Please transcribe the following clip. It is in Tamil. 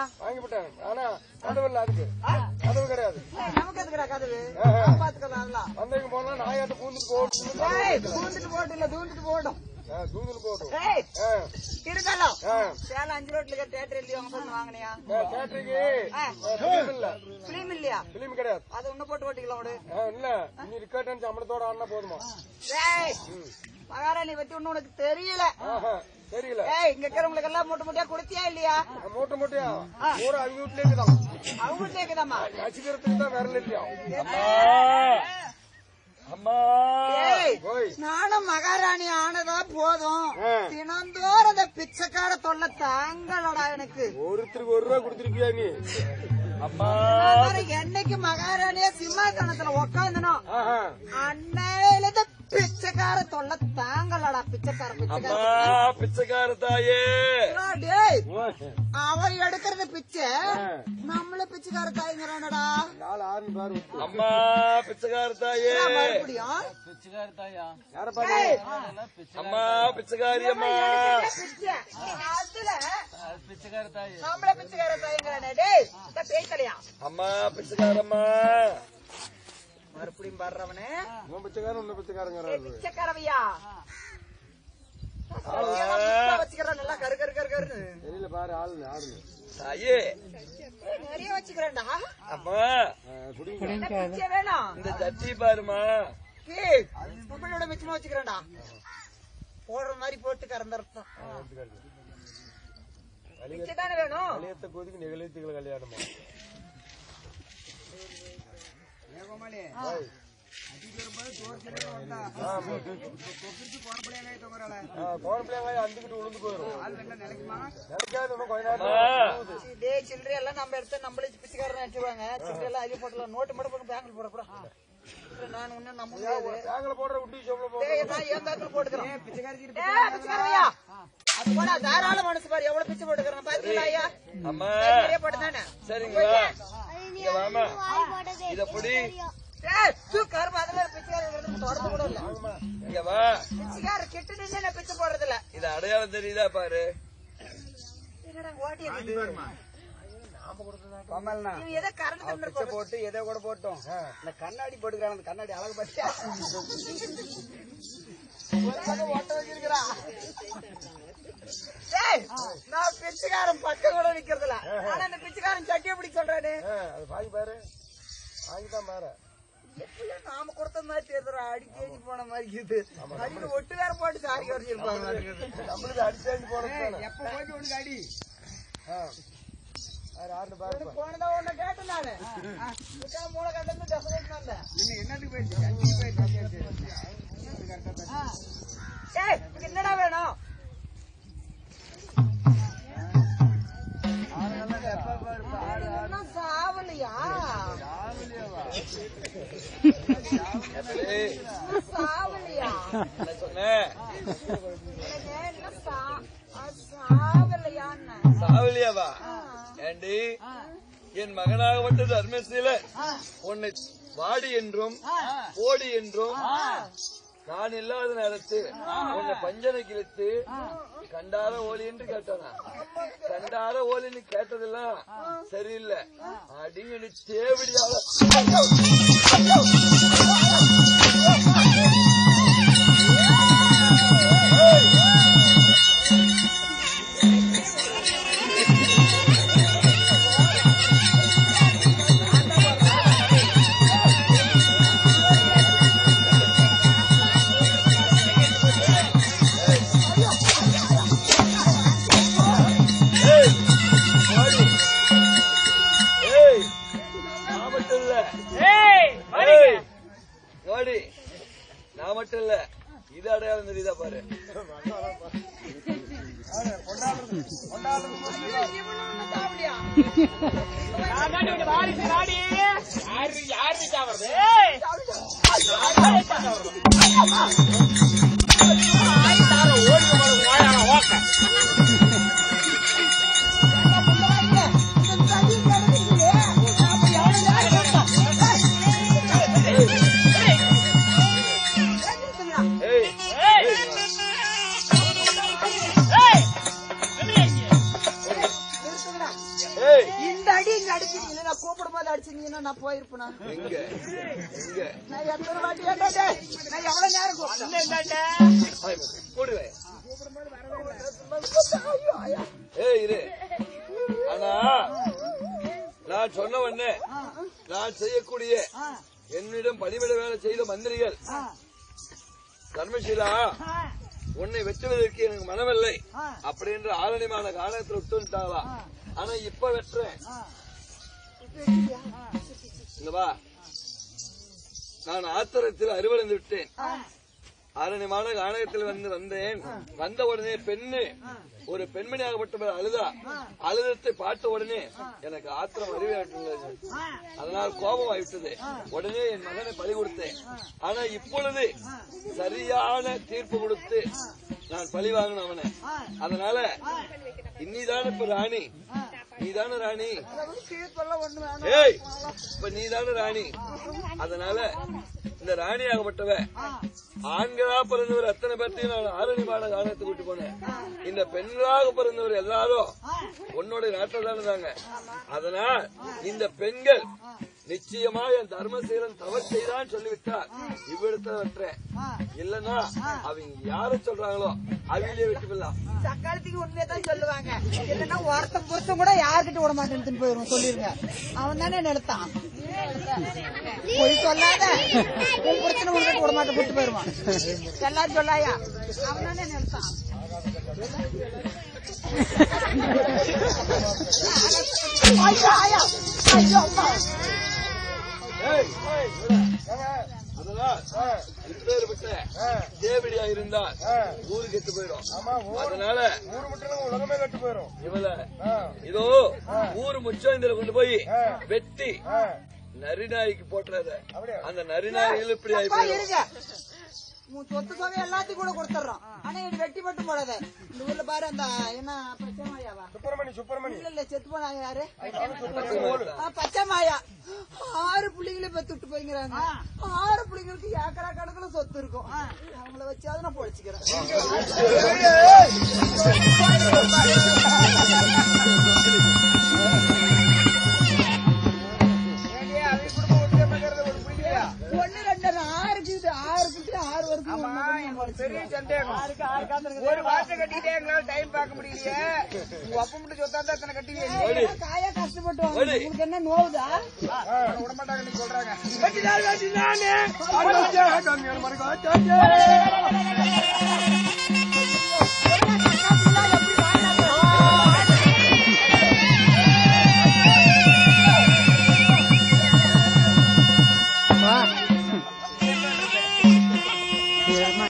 வாங்கிவிட்டேன் ஆனா கதவு இல்ல அதுக்கு கதவு கிடையாது ஏய், நமக்கு எதுக்குடா கதவு ஆஹா. நான் பாத்துக்கலாம் அதெல்லாம் வந்தவங்க போனா நாயாட்ட பூந்துட்டு போட்டு ஏய், தூண்டுட்டு போட்டு இல்ல தூண்டுட்டு போடும் தூந்துட்டு போட்டும் ஏய் ஆ, இருந்தாலும் ஆ. சேலம் அஞ்சு ரோட்ல இருக்க தேட்டர் எழுதி வாங்க போது வாங்கினியா ஆ, கேட்டரிங்கு ஆ. பிலிம் இல்ல பிலிம் இல்லையா பிலிம் கிடையாது அது ஒண்ணு போட்டு ஓட்டிக்கலாம் விடு ஆ, இல்ல நீ ரிக்கார்டன் சம்பளத்தோட ஆடினா போதுமா ஏய் மகாராணி பத்தி ஒண்ணு உனக்கு தெரியல ஆஹா, தெரியல ஏய் இங்க இருக்கிறவங்களுக்கு எல்லாம் மூட்டை மூட்டையா கொடுத்தியா இல்லையா மூட்டை மூட்டையா ஊர அவங்க வீட்டுல இருக்குதான் அவங்க கேக்குதாம்மா நசிக்கிறதுக்கு தான் விரல் இல்லையா அம்மா ஏய் ஓய் நானும் மகாராணி ஆனதா போதும் ஆ. தினந்தோறும் அந்த பிச்சைக்கார தொல்லை தாங்களடா எனக்கு ஒருத்தருக்கு ஒரு ரூபா கொடுத்துருக்கியா நீ அம்மா நான் என்னைக்கு மகாராணியா சிம்மாசனத்துல உக்காந்தனோ ஆஹா அன்னையில இருந்து பிச்சைக்கார தொல்லை தாங்களடா பிச்சைக்கார அம்மா பிச்சைக்கார பிச்சைக்கார தாயே டேய் ஓய். அவன் எடுக்கிறது பிச்சை நம்மள பிச்சைக்கார தாய்ங்கிறானடா நாலு ஆறுன்னு பாரு விட்டு. அம்மா பிச்சைக்கார தாயே மறுபடியும் யார பாரு ஏய், அம்மா பிச்சைக்காரி அம்மா பிச்சை. அதுல நம்மள பிச்சைக்கார தாய்ங்கிறானே டேய் இந்த பேய்க்கலையா அம்மா பிச்சைக்காரம்மா மறுபடியும் வர்றவனே உன் பிச்சைக்காரன் உன்ன பிச்சைக்காரங்கிறாரு பிச்சைக்காரவையா வச்சுக்கிறேன் நல்லா கரு கரு கரு கருன்னு தெரியல பாரு ஆளுங்க ஆளுங்க தாயே ஏய், நிறைய வச்சுக்கிறேன்டா அம்மா குடிங்க என்ன பிச்சை வேணும் இந்த சட்டி பாருமா ஏய், உங்களோட மிச்சமா வச்சுக்கிறேன்டா போடுற மாதிரி போட்டு கறந்துருப்போம் பிச்சை தானே வேணும் கல்யாணத்தை கொதிக்கு நிகழ்ச்சிகளை கல்யாணமா ஓய். ஆ, கோணப்பிள்ளையாங்காய் அந்துக்கிட்டு விழுந்து போயிரும் நினைக்காது இன்னும் கொஞ்ச நேரம் போகுது. டேய் சில்லறை எல்லாம் நம்ம எடுத்து நம்மளே பிச்சைக்காரன் நினைச்சுவாங்க சில்லறை எல்லாம் அதிகம் போட்டலாம் நோட்டு மட்டும் போட்டு பேங்க்ல போட போட நான் ஒன்னும் நம்ப முடியாது பேங்கில் போடுற உட்டி சோப்புல போடுற டேய் நான் ஏன் பேங்க்ல போட்டுக்கிறேன் ஏய் பிச்சைக்காரவையா அது கூட தாராள மனசு பாரு எவ்வளவு பிச்சை போட்டுக்கிறேன் பாத்தீங்களா ஐயா அம்மா நிறைய போட்டுதானே சரிங்களா இங்க வாமா இத புடி ஏய் தூக்காரு அதுல பிச்சைக்காரன் தொடர்ந்து கூட இல்ல இங்க வா பிச்சைக்கார கெட்டு நின்று நான் பிச்சை போடுறது இல்ல இது அடையாளம் தெரியுதா பாரு என்னடா ஓட்டி இருக்குது இவன் ஏதோ கரண்ட் தண்ணி போட்டு எதை கூட போட்டோம் இந்த கண்ணாடி போட்டுக்கிறான் அந்த கண்ணாடி அழகு பார்த்தியா ஒரு பக்கம் ஓட்ட வச்சிருக்கிறா ஏய், நான் பிச்சைக்காரன் பக்கம் கூட நிக்கிறதுல ஆனா இந்த பிச்சைக்காரன் சட்டியை பிடிக்க சொல்றானே ஆ, அது வாங்கி பாரு வாங்கி தான் பாரு எப்படியோ நாம கொடுத்த மாதிரி தெரியுதுடா அடி தேடி போன மாதிரி இருக்குது அடிக்கு ஒட்டு வேற போட்டு சாரி வரைச்சிருப்பாங்க நம்மளுக்கு அடிச்சாண்டி போறது எப்ப போயிட்டு உனக்கு அடி ஆறுன்னு பாரு போனதா ஒண்ணு கேட்டேன் நானு விட்டா மூளை கண்டு டெசலேட் வந்தேன் இன்னும் என்னத்துக்கு போயிடுச்சு கஞ்சிக்கு போயிடுச்சு ஏய் இதுக்கு என்னடா வேணும் இன்னும் சாவலையா ஏய், இன்னும் சாவலையா என்ன சொன்னேன் எனக்கு இன்னும் சா- அது சாவலையான்னு சாவலியாவா ஏண்டி என் மகனாகப்பட்ட தர்மசீல உன்னை வாடி என்றும் போடி என்றும் நான் இல்லாத நேரத்தில் உன்னை பஞ்சனை கிழித்து கண்டார ஓலி என்று கேட்டானா கண்டார ஓலின்னு கேட்டதெல்லாம் சரியில்லை அடிங்கடி தேவடியால ஏய், வாடி. ஏய், நான் மட்டும் இல்ல. ஏய், வாடி. நான் மட்டும் இல்ல இது அடையாளம் தெரியுதா பாரு ஏய், ஏய், அடிச்சிருக்கீங்க நான் கூப்பிடும் போது அடிச்சிருந்தீங்கன்னா நான் போயிருப்பேனா எங்க எங்க நான் எத்தனை வாட்டி ஏண்டா டேய், நான் எவ்வளவு நேரம் கூப்பிட்டேன் போடுவே ஏய் இரு ஆனா நான் சொன்ன உடனே நான் செய்யக்கூடிய என்னிடம் பணிவிட வேலை செய்த மந்திரிகள் தர்மசீலா உன்னை வெற்றுவதற்கு எனக்கு மனமில்லை அப்படின்ற ஆரணிமான காரணத்தில் விட்டுட்டாங்களா ஆனா இப்ப வெட்டுறேன் இங்க வா நான் ஆத்திரத்தில் அறுவடைந்து விட்டேன் ஆரணியமான காணகத்தில் வந்து வந்தேன் வந்த உடனே பெண்ணு ஒரு பெண்மணியாகப்பட்டவர் அழுதா அழுதத்தை பார்த்த உடனே எனக்கு ஆத்திரம் அறிவாட்டுள்ளது அதனால் கோபம் ஆயிட்டது உடனே என் மகனை பலி கொடுத்தேன் ஆனா இப்பொழுது சரியான தீர்ப்பு கொடுத்து நான் பழி வாங்கின அவனை அதனால இன்னிதான இப்ப ராணி நீதான ராணி தீர்ப்பெல்லாம் ஒண்ணு வேணாம் ஏய் இப்ப நீதான ராணி அதனால இந்த ராணி ஆகப்பட்டவ ஆண்களா பிறந்தவர் அத்தனை பேர்த்தையும் நான் ஆரணி மாட காலத்துக்கு கூட்டி போனேன் இந்த பெண்களாக பிறந்தவர் எல்லாரும் உன்னோட நாட்டில் தானே இருந்தாங்க அதனால் இந்த பெண்கள் நிச்சயமா என் தர்மசீலன் தவறு செய்தான் சொல்லிவிட்டார் இவ்விடத்தை வெட்டுறேன் இல்லன்னா அவங்க யார சொல்றாங்களோ அவங்களே வெட்டி போடலாம் தக்காளத்துக்கு உண்மையை தான் சொல்லுவாங்க இல்லன்னா ஒருத்தன் புருஷன் கூட யாருக்கிட்ட விட மாட்டேன்னு போயிருவோம் சொல்லிருங்க அவன் தானே நிறுத்தான் பொய் சொல்லாத உன் புருஷனை உனக்கிட்ட விட மாட்டேன் கூட்டு போயிருவான் எல்லாரும் சொல்லாயா அவன் தானே நிறுத்தான் ஐயோ, ஐயோ, ஐயோ, அம்மா. ஏய், அதனால் இப்பேற்பட்ட தேவடியா இருந்தா ஊரு கெட்டு போயிடும் அதனால ஊரு மட்டும் உலகமே கட்டு போயிடும் இவள இதோ ஊரு முச்சம் இதுல கொண்டு போய் வெட்டி நரிநாய்க்கு போட்டுறாத அந்த நரிநாய்கள் இப்படி ஆகி அப்பா, போயிடும் இருங்க உன் சொத்து தொகை எல்லாத்தையும் கூட கொடுத்துறோம் ஆனா இது வெட்டி மட்டும் போடாத இந்த ஊர்ல பாரு அந்த என்ன பச்சைமாயாவா சுப்பிரமணி சுப்பிரமணி இல்ல இல்ல செத்து போனாங்க யாரு ஆ, பச்சைமாயா ஆறு புள்ளிகளை பெத்துட்டு போய்ங்கிறாங்க ஆறு புள்ளிங்களுக்கு ஏக்கரா கணக்குல சொத்து இருக்கும் அவங்கள வச்சாவது நான் பொழைச்சுக்கிறேன் ஒண்ணு ரெண்டு ஆறு இருக்குது ஆறு இருக்குது ஆறு வரைக்கும் பெரிய சந்தேகம் ஒரு வார்த்தை கட்டிக்கிட்டே எங்களால டைம் பார்க்க முடியலையே உங்க அப்பா மட்டும் சொத்தா தான் இத்தனை கட்டிங்க காயா கஷ்டப்பட்டு வாங்க. உங்களுக்கு என்ன நோவுதா விட மாட்டாங்கன்னு சொல்றாங்க வெட்டினார், வெட்டினானே.